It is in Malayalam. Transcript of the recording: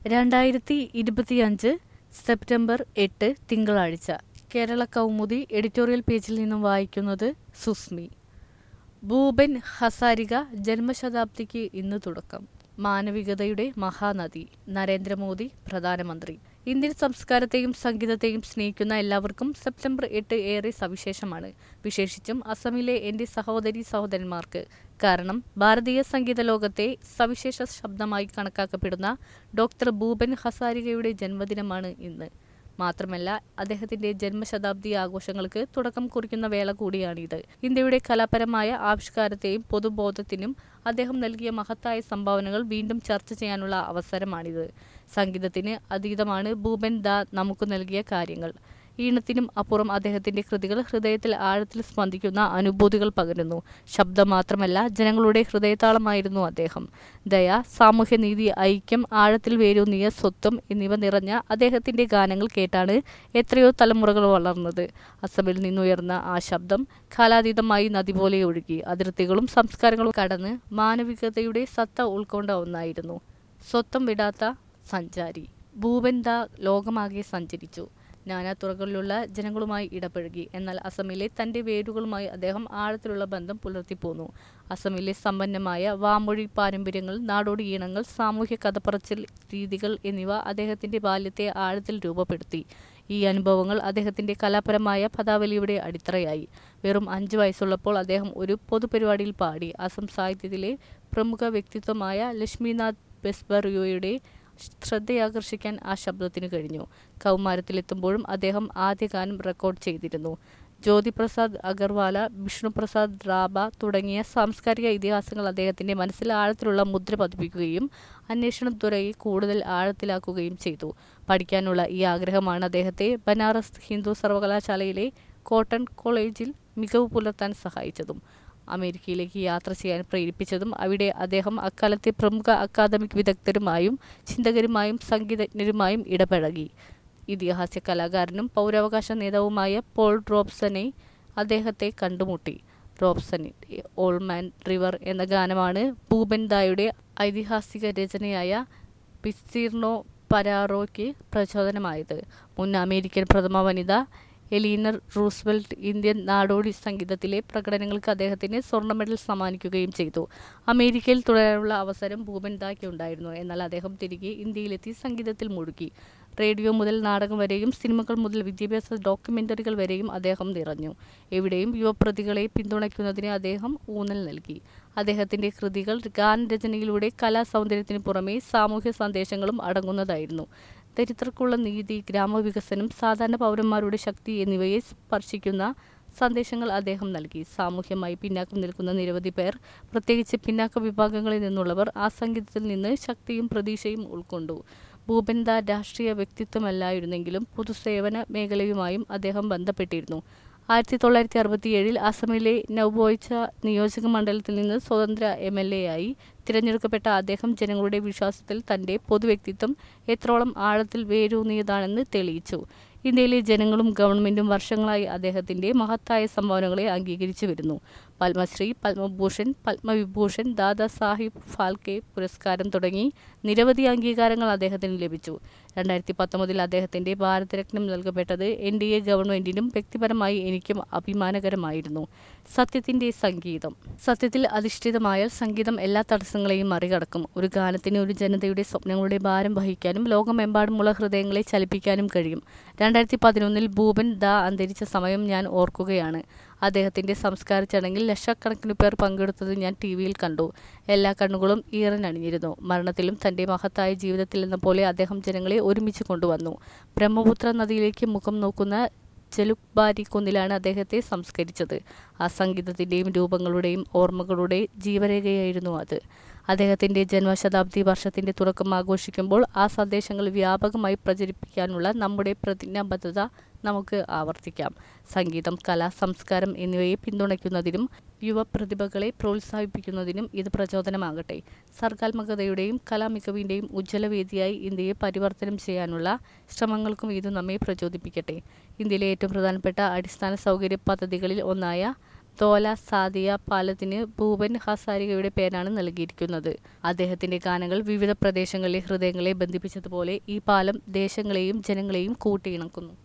രണ്ടായിരത്തി ഇരുപത്തിയഞ്ച് സെപ്റ്റംബർ എട്ട് തിങ്കളാഴ്ച കേരള കൗമുദി എഡിറ്റോറിയൽ പേജിൽ നിന്നും വായിക്കുന്നത് സുസ്മി ഭൂപൻ ഹസാരിക ജന്മശതാബ്ദിക്ക് ഇന്ന് തുടക്കം മാനവികതയുടെ മഹാനദി നരേന്ദ്രമോദി പ്രധാനമന്ത്രി ഇന്ത്യൻ സംസ്കാരത്തെയും സംഗീതത്തെയും സ്നേഹിക്കുന്ന എല്ലാവർക്കും സെപ്റ്റംബർ എട്ട് ഏറെ സവിശേഷമാണ് വിശേഷിച്ചും അസമിലെ എന്റെ സഹോദരി സഹോദരന്മാർക്ക് കാരണം ഭാരതീയ സംഗീത ലോകത്തെ സവിശേഷ ശബ്ദമായി കണക്കാക്കപ്പെടുന്ന ഡോക്ടർ ഭൂപൻ ഹസാരികയുടെ ജന്മദിനമാണ് ഇന്ന് മാത്രമല്ല അദ്ദേഹത്തിന്റെ ജന്മശതാബ്ദി ആഘോഷങ്ങൾക്ക് തുടക്കം കുറിക്കുന്ന വേള കൂടിയാണിത് ഇന്ത്യയുടെ കലാപരമായ ആവിഷ്കാരത്തെയും പൊതുബോധത്തിനും അദ്ദേഹം നൽകിയ മഹത്തായ സംഭാവനകൾ വീണ്ടും ചർച്ച ചെയ്യാനുള്ള അവസരമാണിത് സംഗീതത്തിന് അതീതമാണ് ഭൂപൻ ദാ നമുക്ക് നൽകിയ കാര്യങ്ങൾ ഈണത്തിനും അപ്പുറം അദ്ദേഹത്തിന്റെ കൃതികൾ ഹൃദയത്തിൽ ആഴത്തിൽ സ്പന്ദിക്കുന്ന അനുഭൂതികൾ പകരുന്നു ശബ്ദം മാത്രമല്ല ജനങ്ങളുടെ ഹൃദയതാളമായിരുന്നു അദ്ദേഹം ദയ സാമൂഹ്യനീതി ഐക്യം ആഴത്തിൽ വേരൂന്നിയ സ്വത്വം എന്നിവ നിറഞ്ഞ അദ്ദേഹത്തിന്റെ ഗാനങ്ങൾ കേട്ടാണ് എത്രയോ തലമുറകൾ വളർന്നത് അസമിൽ നിന്നുയർന്ന ആ ശബ്ദം കാലാതീതമായി നദി പോലെ ഒഴുകി അതിർത്തികളും സംസ്കാരങ്ങളും കടന്ന് മാനവികതയുടെ സത്ത ഉൾക്കൊണ്ട ഒന്നായിരുന്നു സ്വത്വം വിടാത്ത സഞ്ചാരി ഭൂപൻ ദാ ലോകമാകെ സഞ്ചരിച്ചു നാനാ തുറകളിലുള്ള ജനങ്ങളുമായി ഇടപഴകി എന്നാൽ അസമിലെ തന്റെ വേരുകളുമായി അദ്ദേഹം ആഴത്തിലുള്ള ബന്ധം പുലർത്തിപ്പോന്നു അസമിലെ സമ്പന്നമായ വാമൊഴി പാരമ്പര്യങ്ങൾ നാടോടി ഈണങ്ങൾ സാമൂഹ്യ കഥപ്പറച്ചിൽ രീതികൾ എന്നിവ അദ്ദേഹത്തിന്റെ ബാല്യത്തെ ആഴത്തിൽ രൂപപ്പെടുത്തി ഈ അനുഭവങ്ങൾ അദ്ദേഹത്തിന്റെ കലാപരമായ പദാവലിയുടെ അടിത്തറയായി വെറും അഞ്ചു വയസ്സുള്ളപ്പോൾ അദ്ദേഹം ഒരു പൊതുപരിപാടിയിൽ പാടി അസം സാഹിത്യത്തിലെ പ്രമുഖ വ്യക്തിത്വമായ ലക്ഷ്മിനാഥ് ബെസ്ബറിയോയുടെ ശ്രദ്ധയാകർഷിക്കാൻ ആ ശബ്ദത്തിന് കഴിഞ്ഞു കൗമാരത്തിലെത്തുമ്പോഴും അദ്ദേഹം ആദ്യ ഗാനം റെക്കോർഡ് ചെയ്തിരുന്നു ജ്യോതിപ്രസാദ് അഗർവാല വിഷ്ണുപ്രസാദ് റാബ തുടങ്ങിയ സാംസ്കാരിക ഇതിഹാസങ്ങൾ അദ്ദേഹത്തിന്റെ മനസ്സിൽ ആഴത്തിലുള്ള മുദ്ര പതിപ്പിക്കുകയും അന്വേഷണത്തുറയെ കൂടുതൽ ആഴത്തിലാക്കുകയും ചെയ്തു പഠിക്കാനുള്ള ഈ ആഗ്രഹമാണ് അദ്ദേഹത്തെ ബനാറസ് ഹിന്ദു സർവകലാശാലയിലെ കോട്ടൺ കോളേജിൽ മികവ് പുലർത്താൻ സഹായിച്ചതും അമേരിക്കയിലേക്ക് യാത്ര ചെയ്യാൻ പ്രേരിപ്പിച്ചതും അവിടെ അദ്ദേഹം അക്കാലത്തെ പ്രമുഖ അക്കാദമിക് വിദഗ്ധരുമായും ചിന്തകരുമായും സംഗീതജ്ഞരുമായും ഇടപഴകി ഇതിഹാസ്യ കലാകാരനും പൗരാവകാശ നേതാവുമായ പോൾ റോബ്സനെ അദ്ദേഹത്തെ കണ്ടുമുട്ടി റോബ്സണിന്റെ ഓൾമാൻ റിവർ എന്ന ഗാനമാണ് ഭൂപൻ ദായുടെ ഐതിഹാസിക രചനയായ പിസ്തീർണോ പരാറോയ്ക്ക് പ്രചോദനമായത് മുൻ അമേരിക്കൻ പ്രഥമ വനിത എലീനർ റൂസ്വെൽറ്റ് ഇന്ത്യൻ നാടോടി സംഗീതത്തിലെ പ്രകടനങ്ങൾക്ക് അദ്ദേഹത്തിന് സ്വർണ്ണ മെഡൽ സമ്മാനിക്കുകയും ചെയ്തു അമേരിക്കയിൽ തുടരാനുള്ള അവസരം ഭൂപൻ ദായ്ക്ക് ഉണ്ടായിരുന്നു എന്നാൽ അദ്ദേഹം തിരികെ ഇന്ത്യയിലെത്തി സംഗീതത്തിൽ മുഴുകി റേഡിയോ മുതൽ നാടകം വരെയും സിനിമകൾ മുതൽ വിദ്യാഭ്യാസ ഡോക്യുമെന്ററികൾ വരെയും അദ്ദേഹം നിറഞ്ഞു എവിടെയും യുവപ്രതികളെ പിന്തുണയ്ക്കുന്നതിന് അദ്ദേഹം ഊന്നൽ നൽകി അദ്ദേഹത്തിന്റെ കൃതികൾ ഗാനരചനയിലൂടെ കലാസൗന്ദര്യത്തിന് പുറമെ സാമൂഹ്യ സന്ദേശങ്ങളും അടങ്ങുന്നതായിരുന്നു ദരിദ്രർക്കുള്ള നീതി ഗ്രാമവികസനം സാധാരണ പൗരന്മാരുടെ ശക്തി എന്നിവയെ സ്പർശിക്കുന്ന സന്ദേശങ്ങൾ അദ്ദേഹം നൽകി സാമൂഹ്യമായി പിന്നാക്കം നിൽക്കുന്ന നിരവധി പേർ പ്രത്യേകിച്ച് പിന്നാക്ക വിഭാഗങ്ങളിൽ നിന്നുള്ളവർ ആ സംഗീതത്തിൽ നിന്ന് ശക്തിയും പ്രതീക്ഷയും ഉൾക്കൊണ്ടു ഭൂപൻദ രാഷ്ട്രീയ വ്യക്തിത്വമല്ലായിരുന്നെങ്കിലും പൊതുസേവന മേഖലയുമായും അദ്ദേഹം ബന്ധപ്പെട്ടിരുന്നു ആയിരത്തി തൊള്ളായിരത്തി അറുപത്തിയേഴിൽ അസമിലെ നവബോയ്ച്ച നിയോജക മണ്ഡലത്തിൽ നിന്ന് സ്വതന്ത്ര എം എൽ എ ആയി തിരഞ്ഞെടുക്കപ്പെട്ട അദ്ദേഹം ജനങ്ങളുടെ വിശ്വാസത്തിൽ തന്റെ പൊതുവ്യക്തിത്വം എത്രോളം ആഴത്തിൽ വേരൂന്നിയതാണെന്ന് തെളിയിച്ചു ഇന്ത്യയിലെ ജനങ്ങളും ഗവൺമെന്റും വർഷങ്ങളായി അദ്ദേഹത്തിന്റെ മഹത്തായ സംഭാവനകളെ അംഗീകരിച്ചു വരുന്നു പത്മശ്രീ പത്മഭൂഷൺ പത്മവിഭൂഷൺ ദാദാ സാഹിബ് ഫാൽക്കെ പുരസ്കാരം തുടങ്ങി നിരവധി അംഗീകാരങ്ങൾ അദ്ദേഹത്തിന് ലഭിച്ചു രണ്ടായിരത്തി പത്തൊമ്പതിൽ അദ്ദേഹത്തിന്റെ ഭാരതരത്നം നൽകപ്പെട്ടത് എൻ ഡി എ ഗവൺമെന്റിനും വ്യക്തിപരമായി എനിക്കും അഭിമാനകരമായിരുന്നു സത്യത്തിന്റെ സംഗീതം സത്യത്തിൽ അധിഷ്ഠിതമായാൽ സംഗീതം എല്ലാ തടസ്സങ്ങളെയും മറികടക്കും ഒരു ഗാനത്തിന് ഒരു ജനതയുടെ സ്വപ്നങ്ങളുടെ ഭാരം വഹിക്കാനും ലോകമെമ്പാടുമുള്ള ഹൃദയങ്ങളെ ചലിപ്പിക്കാനും കഴിയും രണ്ടായിരത്തി പതിനൊന്നിൽ ഭൂപൻ ദാ അന്തരിച്ച സമയം ഞാൻ ഓർക്കുകയാണ് അദ്ദേഹത്തിന്റെ സംസ്കാര ചടങ്ങിൽ ലക്ഷക്കണക്കിന് പേർ പങ്കെടുത്തത് ഞാൻ ടി വിയിൽ കണ്ടു എല്ലാ കണ്ണുകളും ഈറനണിഞ്ഞിരുന്നു മരണത്തിലും തന്റെ മഹത്തായ ജീവിതത്തിൽ എന്ന പോലെ അദ്ദേഹം ജനങ്ങളെ ഒരുമിച്ച് കൊണ്ടുവന്നു ബ്രഹ്മപുത്ര നദിയിലേക്ക് മുഖം നോക്കുന്ന ജലുക്ബാരി കുന്നിലാണ് അദ്ദേഹത്തെ സംസ്കരിച്ചത് ആ സംഗീതത്തിൻ്റെയും രൂപങ്ങളുടെയും ഓർമ്മകളുടെ ജീവരേഖയായിരുന്നു അത് അദ്ദേഹത്തിൻ്റെ ജന്മശതാബ്ദി വർഷത്തിൻ്റെ തുടക്കം ആഘോഷിക്കുമ്പോൾ ആ സന്ദേശങ്ങൾ വ്യാപകമായി പ്രചരിപ്പിക്കാനുള്ള നമ്മുടെ പ്രതിജ്ഞാബദ്ധത നമുക്ക് ആവർത്തിക്കാം സംഗീതം കല സംസ്കാരം എന്നിവയെ പിന്തുണയ്ക്കുന്നതിനും യുവപ്രതിഭകളെ പ്രോത്സാഹിപ്പിക്കുന്നതിനും ഇത് പ്രചോദനമാകട്ടെ സർഗാത്മകതയുടെയും കലാമികവിൻ്റെയും ഉജ്ജ്വലവേദിയായി ഇന്ത്യയെ പരിവർത്തനം ചെയ്യാനുള്ള ശ്രമങ്ങൾക്കും ഇത് നമ്മെ പ്രചോദിപ്പിക്കട്ടെ ഇന്ത്യയിലെ ഏറ്റവും പ്രധാനപ്പെട്ട അടിസ്ഥാന സൗകര്യ പദ്ധതികളിൽ ഒന്നായ തോല സാദിയ പാലത്തിന് ഭൂപൻ ഹസാരികയുടെ പേരാണ് നൽകിയിരിക്കുന്നത് അദ്ദേഹത്തിന്റെ ഗാനങ്ങൾ വിവിധ പ്രദേശങ്ങളിലെ ഹൃദയങ്ങളെ ബന്ധിപ്പിച്ചതുപോലെ ഈ പാലം ദേശങ്ങളെയും ജനങ്ങളെയും കൂട്ടിയിണക്കുന്നു